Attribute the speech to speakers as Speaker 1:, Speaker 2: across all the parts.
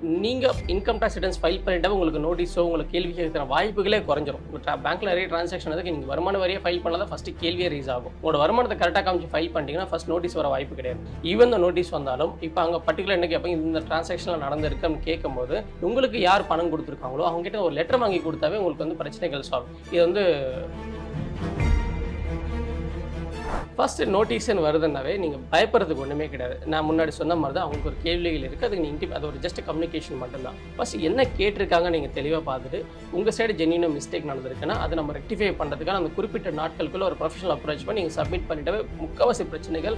Speaker 1: நீங்கள் income tax returns file பண்ணிட்டாவே உங்களுக்கு நோட்டீஸோ உங்களுக்கு கேள்வி கேட்குற வாய்ப்புகளே குறைஞ்சிரும் உங்கள் பேங்க்கில் நிறைய ட்ரான்சாக்ஷன் அதுக்கு நீங்கள் வருமான வரியை ஃபைல் பண்ணால் ஃபஸ்ட்டு கேள்வியே ரீஸ் ஆகும் உங்களோட வருமானத்தை கரெக்டாக காமிச்சு ஃபைல் பண்ணிட்டீங்கன்னா ஃபஸ்ட் நோட்டீஸ் வர வாய்ப்பு கிடையாது ஈவன் நோட்டீஸ் வந்தாலும் இப்போ அங்கே பர்டிகுலர் என்ன கேட்பாங்க இந்த டிரான்சாக்ஷனில் நடந்திருக்குன்னு கேட்கும்போது உங்களுக்கு யார் பணம் கொடுத்துருக்காங்களோ அவங்ககிட்ட ஒரு லெட்டர் வாங்கி கொடுத்தாவே உங்களுக்கு வந்து பிரச்சனைகள் சால்வ் இது வந்து ஃபர்ஸ்ட் நோட்டீஸ்னு வருதுன்னாவே நீங்கள் பயப்படுறதுக்கு ஒன்றுமே கிடையாது நான் முன்னாடி சொன்ன மாதிரி தான் அவங்களுக்கு ஒரு கேள்விகள் இருக்குது அதுக்கு நீங்கள் அது ஒரு ஜஸ்ட் கம்யூனிகேஷன் மட்டும்தான் ஃபர்ஸ்ட் என்ன கேட்டிருக்காங்க நீங்கள் தெளிவாக பார்த்துட்டு உங்கள் சைடு ஜென்யூன மிஸ்டேக் நடந்திருக்குன்னா அதை நம்ம ரெக்டிஃபை பண்ணுறதுக்கான அந்த குறிப்பிட்ட நாட்களுக்குள்ள ஒரு ப்ரொஃபஷனல் அப்ரோச் பண்ணி நீங்கள் சப்மிட் பண்ணிட்டாவே முக்கால்வாசி பிரச்சனைகள்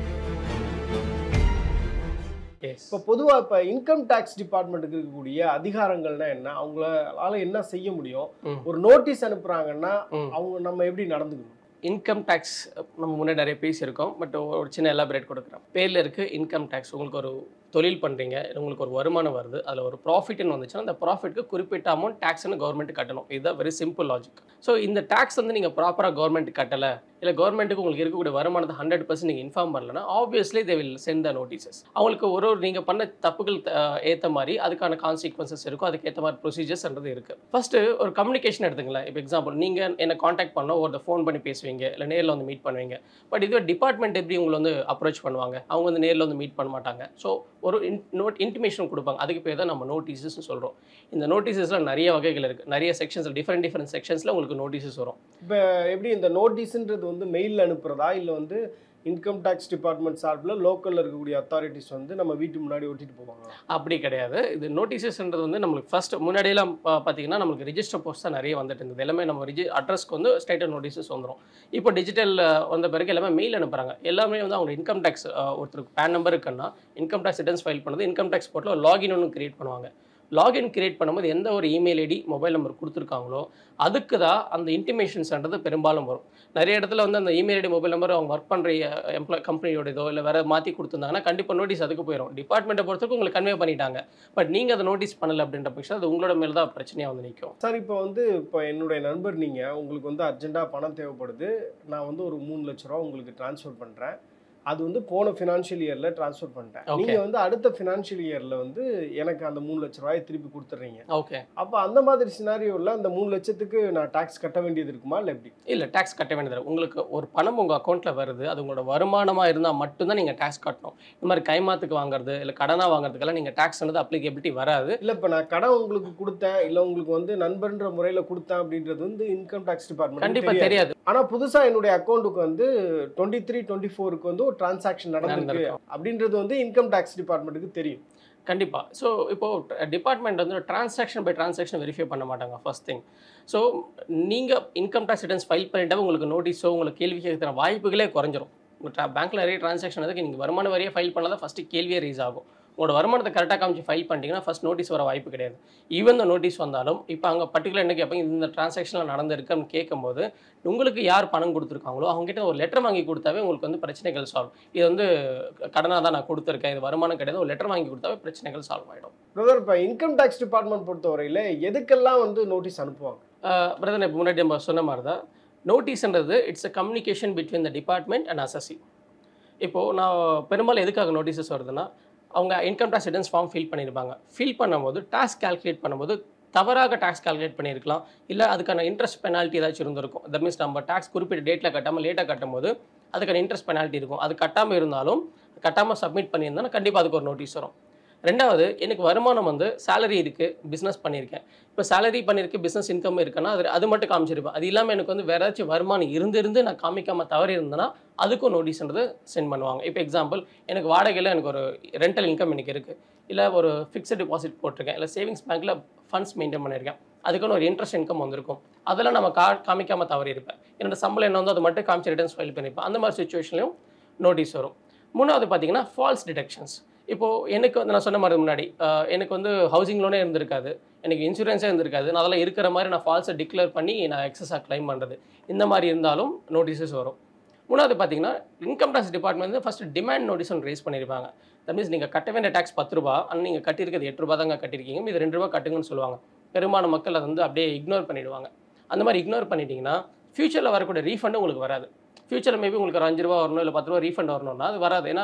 Speaker 1: எஸ்
Speaker 2: இப்போ பொதுவா இப்போ இன்கம் டேக்ஸ் டிபார்ட்மெண்ட்டுக்கு இருக்கக்கூடிய அதிகாரங்கள்னா என்ன அவங்களால என்ன செய்ய முடியும்
Speaker 1: ம்.
Speaker 2: ஒரு நோட்டீஸ் அனுப்புறாங்கன்னா
Speaker 1: ம்.
Speaker 2: அவங்க நம்ம எப்படி நடந்துக்கணும்
Speaker 1: இன்கம் டேக்ஸ் நம்ம முன்னாடி நிறைய பேசியிருக்கோம் பட் ஒரு சின்ன எலாபரேட் கொடுக்குறேன் பேரில் இருக்குது இன்கம் டேக்ஸ் உங்களுக்கு ஒரு தொழில் பண்ணுறீங்க உங்களுக்கு ஒரு வருமானம் வருது அதில் ஒரு ப்ராஃபிட்னு வந்துச்சுன்னா அந்த ப்ராஃபிட்க்கு குறிப்பிட்ட அமௌண்ட் டேக்ஸ்னு கவர்மெண்ட் கட்டணும் இதுதான் வெரி சிம்பிள் லாஜிக் ஸோ இந்த டேக்ஸ் வந்து நீங்கள் ப்ராப்பராக கவர்மெண்ட் கட்டலை இல்லை கவர்மெண்ட்டுக்கு உங்களுக்கு இருக்கக்கூடிய வருமானத்தை ஹண்ட்ரட் பர்சன்ட் நீங்கள் இன்ஃபார்ம் பண்ணலன்னா obviously they will send the notices அவங்களுக்கு ஒரு ஒரு நீங்கள் பண்ண தப்புகள் ஏற்ற மாதிரி அதுக்கான கான்சிக்வன்சஸ் இருக்கும் அதுக்கு ஏற்ற மாதிரி ப்ரொசீஜர்ஸ்ன்றது இருக்குது ஃபஸ்ட்டு ஒரு கம்யூனிகேஷன் எடுத்துங்களேன் இப்போ எக்ஸாம்பிள் நீங்கள் என்னை காண்டாக்ட் பண்ணோம் ஒரு ஃபோன் பண்ணி பேசுவீங்க இல்லை நேரில் வந்து மீட் பண்ணுவீங்க பட் இதுவே டிபார்ட்மெண்ட் எப்படி உங்களை வந்து அப்ரோச் பண்ணுவாங்க அவங்க வந்து நேரில் வந்து மீட் பண்ண மாட்டாங்க ஸோ ஒரு நோட் இன்டிமேஷன் கொடுப்பாங்க அதுக்கு பேர் தான் நம்ம நோட்டீசஸ்னு சொல்கிறோம் இந்த நோட்டீசஸில் நிறைய வகைகள் இருக்குது நிறைய செக்ஷன்ஸில் டிஃப்ரெண்ட் டிஃப்ரெண்ட் செக்ஷன்ஸில் உங்களுக்கு நோட்டீசஸ் வரும்
Speaker 2: இப்போ எப்படி இந்த நோட்டீஸ்ன்றது வந்து மெயிலில் அனுப்புறதா இல்லை வந்து இன்கம் டேக்ஸ் டிபார்ட்மெண்ட் சார்பில் லோக்கலில் இருக்கக்கூடிய அத்தாரிட்டிஸ் வந்து நம்ம வீட்டு முன்னாடி ஒட்டிட்டு போவாங்க
Speaker 1: அப்படி கிடையாது இது நோட்டீசஸ்ன்றது வந்து நம்மளுக்கு ஃபர்ஸ்ட் முன்னாடியெல்லாம் பா- பார்த்தீங்கன்னா நம்மளுக்கு ரிஜிஸ்டர் போஸ்ட் தான் நிறைய வந்துட்டு இருந்தது எல்லாமே நம்ம ரிஜி அட்ரஸ்க்கு வந்து ஸ்டேட்டட் நோட்டீசஸ் வந்துடும் இப்போ டிஜிட்டல் வந்த பிறகு எல்லாமே மெயில் அனுப்புறாங்க எல்லாமே வந்து அவங்க இன்கம் டேக்ஸ் ஒருத்தருக்கு பேன் நம்பர் இருக்குன்னா இன்கம் டேக்ஸ் ரிட்டர்ன்ஸ் ஃபைல் பண்ணது இன்கம் டேக்ஸ் போர்ட்டில் ஒரு லாகின் ஒன்று கிரியேட் பண்ணுவாங்க லாகின் கிரியேட் பண்ணும்போது எந்த ஒரு இமெயில் ஐடி மொபைல் நம்பர் கொடுத்துருக்காங்களோ அதுக்கு தான் அந்த இன்டிமேஷன்ஸ்ன்றது பெரும்பாலும் வரும் நிறைய இடத்துல வந்து அந்த இமெயில் ஐடி மொபைல் நம்பர் அவங்க ஒர்க் பண்ணுற எம்ப்ளாய் கம்பெனியோடதோ இல்லை வேறு மாற்றி கொடுத்துருந்தாங்கன்னா கண்டிப்பாக நோட்டீஸ் அதுக்கு போயிடும் டிபார்ட்மெண்ட்டை பொறுத்தவரைக்கும் உங்களுக்கு கன்வே பண்ணிட்டாங்க பட் நீங்கள் அதை நோட்டீஸ் பண்ணல அப்படின்ற பட்சம் அது உங்களோட மேலே தான் பிரச்சனையாக வந்து நிற்கும்
Speaker 2: சார் இப்போ வந்து இப்போ என்னுடைய நண்பர் நீங்கள் உங்களுக்கு வந்து அர்ஜென்ட்டாக பணம் தேவைப்படுது நான் வந்து ஒரு மூணு லட்ச ரூபா உங்களுக்கு ட்ரான்ஸ்ஃபர் பண்ணுறேன் அது வந்து போன ஃபினான்ஷியல் இயரில் ட்ரான்ஸ்ஃபர் பண்ணிட்டேன்
Speaker 1: Okay.
Speaker 2: நீங்கள் வந்து அடுத்த ஃபினான்ஷியல் இயரில் வந்து எனக்கு அந்த மூணு லட்ச ரூபாயை திருப்பி கொடுத்துட்றீங்க
Speaker 1: ஓகே
Speaker 2: அப்போ அந்த மாதிரி சினாரியோவில் அந்த மூணு லட்சத்துக்கு நான் டாக்ஸ் கட்ட வேண்டியது இருக்குமா இல்லை எப்படி
Speaker 1: இல்லை டேக்ஸ் கட்ட வேண்டியது உங்களுக்கு ஒரு பணம் உங்கள் அக்கௌண்ட்டில் வருது அது உங்களோட வருமானமாக இருந்தால் மட்டும்தான் நீங்கள் டேக்ஸ் கட்டணும் இந்த மாதிரி கைமாத்துக்கு வாங்குறது இல்லை கடனாக வாங்குறதுக்கெல்லாம் நீங்கள் டேக்ஸ்ன்றது அப்ளிகபிலிட்டி வராது
Speaker 2: இல்லை இப்போ நான் கடன் உங்களுக்கு கொடுத்தேன் இல்லை உங்களுக்கு வந்து நண்பர்ன்ற முறையில் கொடுத்தேன் அப்படின்றது வந்து இன்கம் டேக்ஸ் டிபார்ட்மெண்ட்
Speaker 1: கண்டிப்பாக தெரியாது
Speaker 2: ஆனால் புதுசாக என்னுடைய அக்கௌண்ட்டுக்கு வந்து டுவெண்ட்டி த்ரீ டுவெண்ட்டி ஃபோருக்கு வந்து ஒரு டிரான்சாக்ஷன் நடந்திருக்கு
Speaker 1: நடந்திருக்கும்.
Speaker 2: அப்படின்றது வந்து இன்கம் டேக்ஸ் டிபார்ட்மெண்ட்டுக்கு தெரியும்
Speaker 1: கண்டிப்பாக ஸோ இப்போது டிபார்ட்மெண்ட் வந்து டிரான்சாக்ஷன் பை டிரான்சாக்ஷன் வெரிஃபை பண்ண மாட்டாங்க ஃபர்ஸ்ட் திங் ஸோ நீங்கள் இன்கம் டேக்ஸ் ரிட்டர்ன்ஸ் ஃபைல் பண்ணிட்டாவே உங்களுக்கு நோட்டீஸோ உங்களுக்கு கேள்வி கேட்குற வாய்ப்புகளே குறைஞ்சிரும் உங்கள் பேங்க்கில் நிறைய டிரான்சாக்ஷன் அதுக்கு நீங்கள் வருமான வரியை ஃபைல் பண்ணால் தான் ஃபஸ்ட்டு கேள்வியே ரீஸ் ஆகும் உங்களோட வருமானத்தை கரெக்டாக காமிச்சு ஃபைல் பண்ணிட்டீங்கன்னா ஃபஸ்ட் நோட்டீஸ் வர வாய்ப்பு கிடையாது ஈவன் the நோட்டீஸ் வந்தாலும் இப்போ அங்கே பர்டிகுலர் என்ன கேட்பாங்க இந்த டிரான்சாக்ஷனில் நடந்திருக்குன்னு கேட்கும்போது உங்களுக்கு யார் பணம் கொடுத்துருக்காங்களோ அவங்ககிட்ட ஒரு லெட்டர் வாங்கி கொடுத்தாவே உங்களுக்கு வந்து பிரச்சனைகள் சால்வ் இது வந்து கடனாக தான் நான் கொடுத்துருக்கேன் இது வருமானம் கிடையாது ஒரு லெட்டர் வாங்கி கொடுத்தாவே பிரச்சனைகள் சால்வ் ஆகிடும்
Speaker 2: பிரதர் இப்போ இன்கம் டேக்ஸ் டிபார்ட்மெண்ட் பொறுத்தவரையில் எதுக்கெல்லாம் வந்து நோட்டீஸ் அனுப்புவாங்க
Speaker 1: பிரதர் இப்போ முன்னாடி நம்ம சொன்ன மாதிரி தான் நோட்டீஸ்ன்றது it's a communication between the department and assessee இப்போது நான் பெரும்பாலும் எதுக்காக நோட்டீஸஸ் வருதுன்னா அவங்க income tax returns form fill பண்ணியிருப்பாங்க ஃபில் பண்ணும்போது டாக்ஸ் கால்குலேட் பண்ணும்போது தவறாக டாக்ஸ் கால்குலேட் பண்ணியிருக்கலாம் இல்லை அதுக்கான இன்ட்ரெஸ்ட் பெனால்ட்டி ஏதாச்சும் இருந்திருக்கும் தட் மீன்ஸ் நம்ம டாக்ஸ் குறிப்பிட்ட டேட்டில் கட்டாமல் லேட்டாக கட்டும்போது அதுக்கான இன்ட்ரெஸ்ட் பெனால்ட்டி இருக்கும் அது கட்டாமல் இருந்தாலும் கட்டாமல் சப்மிட் பண்ணியிருந்தா கண்டிப்பாக அதுக்கு ஒரு நோட்டீஸ் வரும் ரெண்டாவது எனக்கு வருமானம் வந்து சேலரி இருக்குது பிஸ்னஸ் பண்ணியிருக்கேன் இப்போ சேலரி பண்ணியிருக்கு பிஸ்னஸ் இன்கம் இருக்குன்னா அது அது மட்டும் காமிச்சிருப்பேன் அது இல்லாமல் எனக்கு வந்து வேற ஏதாச்சும் வருமானம் இருந்திருந்து நான் காமிக்காம தவறி இருந்தேன்னா அதுக்கும் நோட்டீஸ்ன்றது சென்ட் பண்ணுவாங்க இப்போ எக்ஸாம்பிள் எனக்கு வாடகையில் எனக்கு ஒரு ரெண்டல் இன்கம் எனக்கு இருக்குது இல்லை ஒரு ஃபிக்ஸட் டெபாசிட் போட்டிருக்கேன் இல்லை சேவிங்ஸ் பேங்க்கில் ஃபண்ட்ஸ் மெயின்டைன் பண்ணியிருக்கேன் அதுக்குன்னு ஒரு இன்ட்ரெஸ்ட் இன்கம் வந்திருக்கும் அதெல்லாம் நம்ம கா காமிக்காம தவறி இருப்பேன் என்னோட சம்பளம் என்ன வந்து அதை மட்டும் காமிச்சு ரிட்டர்ன்ஸ் ஃபைல் பண்ணியிருப்பேன் அந்த மாதிரி சுச்சுவேஷன்லையும் நோட்டீஸ் வரும் மூணாவது பார்த்தீங்கன்னா ஃபால்ஸ் டிடெக்ஷன்ஸ் இப்போது எனக்கு வந்து நான் சொன்ன மாதிரி முன்னாடி ஆஹ் எனக்கு வந்து ஹவுசிங் லோனே இருந்திருக்காது எனக்கு இன்சூரன்ஸே இருந்திருக்காது நான் அதெல்லாம் இருக்கிற மாதிரி நான் ஃபால்ஸை டிக்ளேர் பண்ணி நான் எக்ஸஸாக க்ளைம் பண்ணுறது இந்த மாதிரி இருந்தாலும் நோட்டீஸஸ் வரும் மூணாவது பார்த்தீங்கன்னா இன்கம் டேக்ஸ் டிபார்ட்மெண்ட் வந்து ஃபஸ்ட்டு டிமாண்ட் நோட்டீஸ் ஒன்று ரைஸ் பண்ணியிருப்பாங்க தட் மீன்ஸ் நீங்கள் கட்ட வேண்டிய டேக்ஸ் பத்து ரூபா ஆனால் நீங்கள் கட்டியிருக்கிறது எட்டு ரூபா தாங்க கட்டியிருக்கீங்க இது ரெண்டு ரூபா கட்டுங்கன்னு சொல்லுவாங்க பெரும்பாலான மக்கள் அதை வந்து அப்படியே இக்னோர் பண்ணிடுவாங்க அந்த மாதிரி இக்னோர் பண்ணிட்டீங்கன்னா ஃப்யூச்சரில் வரக்கூடிய ரீஃபண்டும் உங்களுக்கு வராது ஃப்யூச்சரில் மேபி உங்களுக்கு ஒரு அஞ்சு ரூபா வரணும் இல்லை பத்து ரூபா ரீஃபண்ட் வரணும்னா அது வராது ஏன்னா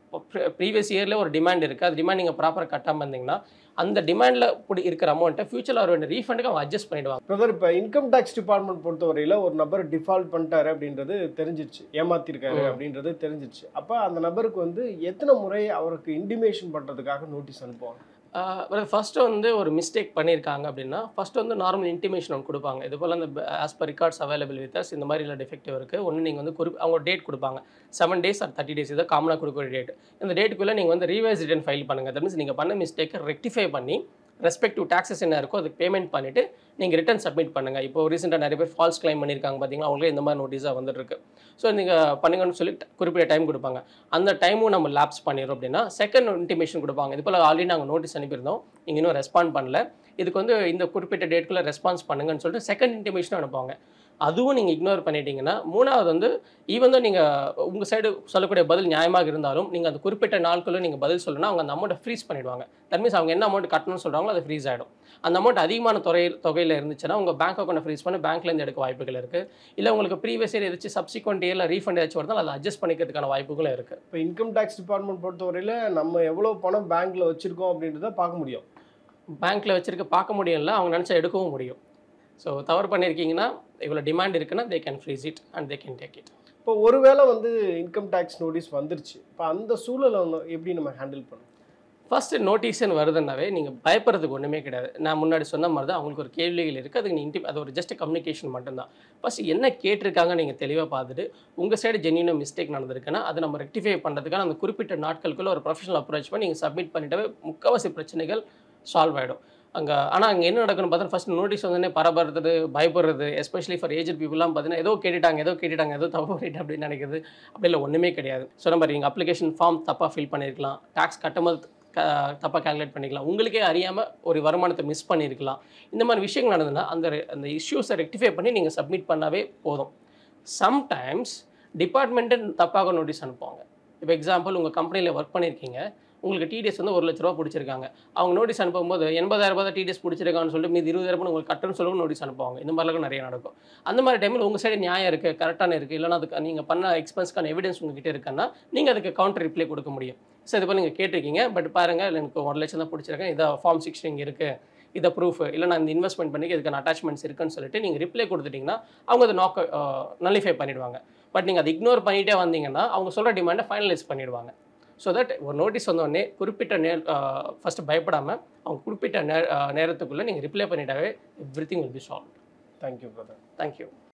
Speaker 1: ப்ரீவியஸ் இயரில் ஒரு டிமாண்ட் இருக்குது அது டிமாண்ட் நீங்கள் ப்ராப்பராக கட்டாமல் இருந்தீங்கன்னா அந்த டிமாண்டில் இப்படி இருக்கிற அமௌண்ட்டை ஃபியூச்சரில் வர வேண்டிய ரீஃபண்டுக்கு அவங்க அட்ஜஸ்ட் பண்ணிடுவாங்க
Speaker 2: பிரதர் இப்போ இன்கம் டேக்ஸ் டிபார்ட்மெண்ட் பொறுத்தவரையில் ஒரு நபர் டிஃபால்ட் பண்ணிட்டாரு அப்படின்றது தெரிஞ்சிருச்சு ஏமாத்திருக்காரு
Speaker 1: ம்.
Speaker 2: அப்படின்றது தெரிஞ்சிருச்சு அப்போ அந்த நபருக்கு வந்து எத்தனை முறை அவருக்கு இன்டிமேஷன் பண்ணுறதுக்காக நோட்டீஸ் அனுப்புவாங்க
Speaker 1: ஃபஸ்ட்டு வந்து ஒரு மிஸ்டேக் பண்ணியிருக்காங்க அப்படின்னா ஃபஸ்ட்டு வந்து நார்மல் இன்டிமேஷன் ஒன்று கொடுப்பாங்க இது போல் அந்த as per records available with us இந்த மாதிரி இல்லை டிஃபெக்டிவ் இருக்குது ஒன்று நீங்கள் வந்து குறிப் அவங்க டேட் கொடுப்பாங்க seven days or thirty days இதை காமனாக கொடுக்குற டேட் இந்த டேட்டுக்குள்ளே நீங்கள் வந்து ரீவைஸ் ரிட்டர்ன் ஃபைல் பண்ணுங்கள் தட் மீன்ஸ் நீங்கள் பண்ண மிஸ்டேக்கை ரெக்டிஃபை பண்ணி ரெஸ்பெக்டிவ் டாக்ஸஸ் என்ன இருக்கோ அதுக்கு பேமெண்ட் பண்ணிவிட்டு நீங்கள் ரிட்டர்ன் சப்மிட் பண்ணுங்கள் இப்போ ரீசெண்டாக நிறைய பேர் ஃபால்ஸ் கிளைம் பண்ணியிருக்காங்க பார்த்தீங்களா அவங்களே இந்த மாதிரி நோட்டீஸாக வந்துட்டு இருக்கு ஸோ நீங்கள் பண்ணுங்கன்னு சொல்லி குறிப்பிட்ட டைம் கொடுப்பாங்க அந்த டைமும் நம்ம லேப்ஸ் பண்ணிடுறோம் அப்படின்னா செகண்ட் இன்டிமேஷன் கொடுப்பாங்க இது போல் ஆல்ரெடி நாங்கள் நோட்டீஸ் அனுப்பியிருந்தோம் நீங்கள் இன்னும் ரெஸ்பாண்ட் பண்ணல இதுக்கு வந்து இந்த குறிப்பிட்ட டேட்குள்ளே ரெஸ்பான்ஸ் பண்ணுங்கன்னு சொல்லிட்டு செகண்ட் இன்டிமேஷன் அனுப்புவாங்க அதுவும் நீங்கள் இக்னோர் பண்ணிட்டீங்கன்னா மூணாவது வந்து ஈவன் தான் நீங்கள் உங்கள் சைடு சொல்லக்கூடிய பதில் நியாயமாக இருந்தாலும் நீங்கள் அந்த குறிப்பிட்ட நாட்களும் நீங்கள் பதில் சொல்லணும்னா அவங்க அந்த அமௌண்ட்டை ஃப்ரீஸ் பண்ணிடுவாங்க தட் மீன்ஸ் அவங்க என்ன அமௌண்ட் கட்டணும்னு சொல்கிறாங்களோ அது ஃப்ரீஸ் ஆகிடும் அந்த அமௌண்ட் அதிகமான தொகை தொகையில் இருந்துச்சுன்னா உங்கள் பேங்க் அக்கௌண்ட்டை ஃப்ரீஸ் பண்ணி பேங்க்லேருந்து எடுக்க வாய்ப்புகள் இருக்குது இல்லை உங்களுக்கு ப்ரீவியஸ் இயர் ஏதாச்சும் சப்சிக்வெண்ட் இயரில் ரீஃபண்ட் ஏதாச்சும் வருதால் அதை அட்ஜஸ்ட் பண்ணிக்கிறதுக்கான வாய்ப்புகளும் இருக்குது
Speaker 2: இப்போ இன்கம் டேக்ஸ் டிபார்ட்மெண்ட் பொறுத்தவரையில் நம்ம எவ்வளோ பணம் பேங்க்கில் வச்சுருக்கோம் அப்படின்றத பார்க்க முடியும்
Speaker 1: பேங்க்கில் வச்சிருக்க பார்க்க முடியும்ல அவங்க நினச்சா எடுக்கவும் முடியும் ஸோ தவறு பண்ணியிருக்கீங்கன்னா இவ்வளோ டிமாண்ட் இருக்குன்னா they can freeze it and they can take it
Speaker 2: இப்போ ஒருவேளை வந்து இன்கம் டேக்ஸ் நோட்டீஸ் வந்துருச்சு இப்போ அந்த சூழலை வந்து எப்படி நம்ம ஹேண்டில் பண்ணணும்
Speaker 1: ஃபஸ்ட்டு நோட்டீஸ்னு வருதுன்னாவே நீங்கள் பயப்படுறதுக்கு ஒன்றுமே கிடையாது நான் முன்னாடி சொன்ன மாதிரி தான் அவங்களுக்கு ஒரு கேள்விகள் இருக்குது அதுக்கு நீங்கள் அது ஒரு ஜஸ்ட் கம்யூனிகேஷன் மட்டும்தான் ஃபஸ்ட்டு என்ன கேட்டிருக்காங்க நீங்கள் தெளிவாக பார்த்துட்டு உங்கள் சைடு ஜென்யூன மிஸ்டேக் நடந்திருக்குன்னா அதை நம்ம ரெக்டிஃபை பண்ணுறதுக்கான அந்த குறிப்பிட்ட நாட்களுக்குள்ள ஒரு ப்ரொஃபஷனல் அப்ரோச் பண்ணி நீங்கள் சப்மிட் பண்ணிட்டாவே முக்கால்வாசி பிரச்சனைகள் சால்வ் ஆகிடும் அங்கே ஆனால் அங்கே என்ன நடக்குன்னு பார்த்தா ஃபஸ்ட் நோட்டீஸ் வந்தோடனே பரபரத்துறது பயப்படுறது எஸ்பெஷலி ஃபார் ஏஜ் பீப்புளாம் பார்த்தீங்கன்னா ஏதோ கேட்டுட்டாங்க ஏதோ கேட்டுட்டாங்க ஏதோ தப்பு பண்ணிட்டு அப்படின்னு நினைக்கிறது அப்படி இல்லை ஒன்றுமே கிடையாது சொன்ன மாதிரி நீங்கள் அப்ளிகேஷன் ஃபார்ம் தப்பாக ஃபில் பண்ணியிருக்கலாம் டேக்ஸ் கட்டும்போது க தப்பாக கால்குலேட் பண்ணிக்கலாம் உங்களுக்கே அறியாமல் ஒரு வருமானத்தை மிஸ் பண்ணியிருக்கலாம் இந்த மாதிரி விஷயங்கள் நடந்ததுன்னா அந்த re- அந்த இஷ்யூஸை ரெக்டிஃபை பண்ணி நீங்கள் சப்மிட் பண்ணாவே போதும் சம்டைம்ஸ் டிபார்ட்மெண்ட்டு தப்பாக நோட்டீஸ் அனுப்புவாங்க இப்போ எக்ஸாம்பிள் உங்கள் கம்பெனியில் ஒர்க் பண்ணியிருக்கீங்க உங்களுக்கு டிடிஎஸ் வந்து ஒரு லட்ச ரூபா பிடிச்சிருக்காங்க அவங்க நோட்டீஸ் அனுப்பும்போது எண்பதாயிரம் ரூபாய் டிடிஎஸ் பிடிச்சிருக்கான்னு சொல்லிட்டு மீதி இருபதாயிரம் ரூபாய் உங்களுக்கு கட்டணும்னு சொல்லவும் நோட்டீஸ் அனுப்புவாங்க இந்த மாதிரிலாம் நிறைய நடக்கும் அந்த மாதிரி டைமில் உங்கள் சைடு நியாயம் இருக்குது கரெக்டான இருக்குது இல்லைனா அதுக்கு நீங்கள் பண்ண எக்ஸ்பென்ஸ்க்கான எவிடன்ஸ் உங்ககிட்ட இருக்குன்னா நீங்கள் அதுக்கு கவுண்டர் ரிப்ளை கொடுக்க முடியும் ஸோ இது போல் நீங்கள் கேட்டிருக்கீங்க பட் பாருங்கள் எனக்கு ஒரு லட்சம் தான் பிடிச்சிருக்கேன் இதை ஃபார்ம் சிக்ஸ்டின் இங்கே இருக்குது இதை ப்ரூஃப் இல்லை நான் இந்த இன்வெஸ்ட்மெண்ட் பண்ணி இதுக்கான அட்டாச்மெண்ட்ஸ் இருக்குன்னு சொல்லிட்டு நீங்கள் ரிப்ளை கொடுத்துட்டிங்கன்னா அவங்க அதை நாக் நல்லிஃபை பண்ணிடுவாங்க பட் நீங்கள் அதை இக்னோர் பண்ணிகிட்டே வந்தீங்கன்னா அவங்க சொல்கிற டிமாண்டை ஃபைனலைஸ் பண்ணிடுவாங்க ஸோ தட் ஒரு நோட்டீஸ் வந்தோடனே குறிப்பிட்ட நே ஃபஸ்ட்டு பயப்படாமல் அவங்க குறிப்பிட்ட நே நேரத்துக்குள்ளே நீங்கள் ரிப்ளை பண்ணிட்டாவே everything will be solve
Speaker 2: thank you brother
Speaker 1: thank you